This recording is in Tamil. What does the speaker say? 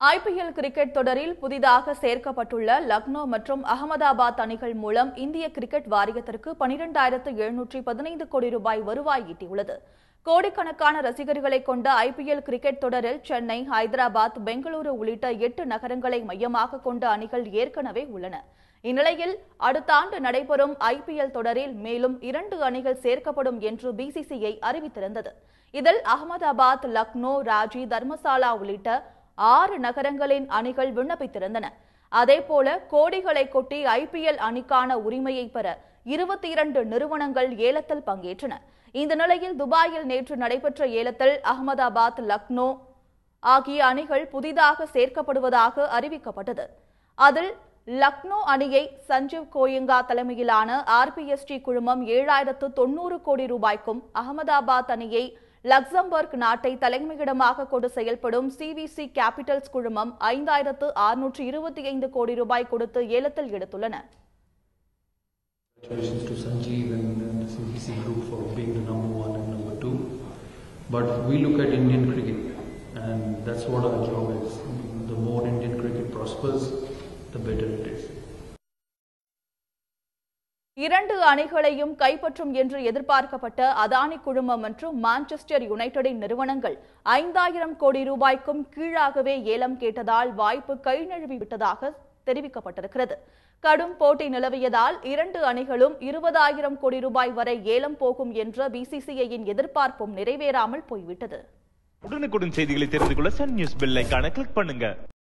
ஐபிஎல் கிரிக்கெட் தொடரில் புதிதாக சேர்க்கப்பட்டுள்ள லக்னோ மற்றும் அகமதாபாத் அணிகள் மூலம் இந்திய கிரிக்கெட் வாரியத்திற்கு பனிரெண்டாயிரத்து எழுநூற்றி பதினைந்து கோடி ரூபாய் வருவாய் ஈட்டியுள்ளது கோடிக்கணக்கான ரசிகர்களை கொண்ட ஐபிஎல் கிரிக்கெட் தொடரில் சென்னை ஹைதராபாத் பெங்களூரு உள்ளிட்ட எட்டு நகரங்களை மையமாக கொண்ட அணிகள் ஏற்கனவே உள்ளன இந்நிலையில் அடுத்த ஆண்டு நடைபெறும் ஐபிஎல் தொடரில் மேலும் இரண்டு அணிகள் சேர்க்கப்படும் என்று பிசிசிஐ அறிவித்திருந்தது இதில் அகமதாபாத் லக்னோ ராஞ்சி தர்மசாலா உள்ளிட்ட ஆறு நகரங்களின் அணிகள் விண்ணப்பித்திருந்தன அதேபோல கோடிகளை கொட்டி ஐபிஎல் அணிக்கான உரிமையை பெற இருபத்தி இரண்டு நிறுவனங்கள் ஏலத்தில் பங்கேற்றன இந்த நிலையில் துபாயில் நேற்று நடைபெற்ற ஏலத்தில் அகமதாபாத் லக்னோ ஆகிய அணிகள் புதிதாக சேர்க்கப்படுவதாக அறிவிக்கப்பட்டது அதில் லக்னோ அணியை சஞ்சீவ் கோயங்கா தலைமையிலான ஆர்பிஎஸ்டி குழுமம் ஏழாயிரத்து தொன்னூறு கோடி ரூபாய்க்கும் அகமதாபாத் அணியை லக்சம்பர்க் நாட்டை தலைமையிடமாக கொண்டு செயல்படும் சிவிசி கேபிட்டல்ஸ் குழுமம் ஐந்தாயிரத்து அறுநூற்று இருபத்தி ஐந்து கோடி ரூபாய் கொடுத்து ஏலத்தில் எடுத்துள்ளன Congratulations to Sanjeev and uh, the CBC group for being the number one and number two. But we look at Indian cricket, and that's what our job is. The more Indian cricket prospers, the better it is. இரண்டு அணிகளையும் கைப்பற்றும் என்று எதிர்பார்க்கப்பட்ட அதானி குழுமம் மற்றும் மான்செஸ்டர் யுனைடெடின் நிறுவனங்கள் ஐந்தாயிரம் கோடி ரூபாய்க்கும் கீழாகவே ஏலம் கேட்டதால் வாய்ப்பு கை நழுவி விட்டதாக தெரிவிக்கப்பட்டிருக்கிறது கடும் போட்டி நிலவியதால் இரண்டு அணிகளும் இருபதாயிரம் கோடி ரூபாய் வரை ஏலம் போகும் என்ற பிசிசிஐயின் எதிர்பார்ப்பும் நிறைவேறாமல் போய்விட்டது உடனுக்குடன் செய்திகளை தெரிந்து கொள்ள சன் நியூஸ் பெல் ஐகானை கிளிக் பண்ணுங்க